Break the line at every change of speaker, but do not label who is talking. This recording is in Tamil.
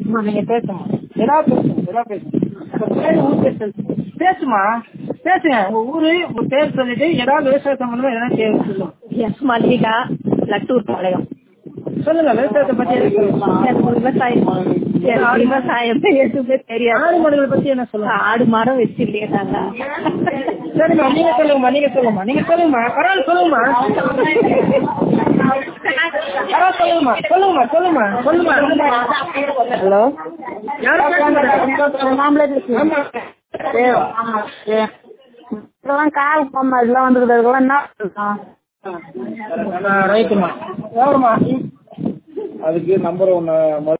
அம்மா, நீங்க பேசுமா ஏதாவது பேசுங்க ஏதாவது பேசுங்க உங்க பேரு ஊர் பேர் சொல்லு. பேசுமா பேசுங்க உங்க ஊரு உங்க பேர் சொல்லிட்டு ஏதாவது விவசாய சம்பந்தமா எதனா கேள்வி சொல்லுங்க
எஸ் மல்லிகா லட்டூர் பாளையம்
சொல்லுங்க விவசாயத்தை பத்தி எதாவது சொல்லுங்க
எனக்கு விவசாயம் எனக்கு விவசாயம் எதுவுமே தெரியாது
ஆடு மாடுகளை பத்தி என்ன சொல்லுங்க
ஆடு மரம் வச்சிருக்கே நாங்க
சரிம்மா நீங்க சொல்லுங்கம்மா நீங்க சொல்லுங்கம்மா நீங்க சொல்லுங்கம்மா பரவாயில்ல சொல்லுங்கம்மா பரவாயில்ல சொல்லுங்கம்மா சொல்லுங்கம்மா சொல்லுங்கம்மா சொல்லுமா
ஹலோ
யாரும்
மாம்பழம்
ஆமா
இதெல்லாம் கால் பொம்மை இதெல்லாம் வந்துருக்குது அதுக்கெல்லாம் என்ன பண்ணலாம்?
ரைட்டுமா எவ்வளோமா
அதுக்கு நம்பர் ஒன்று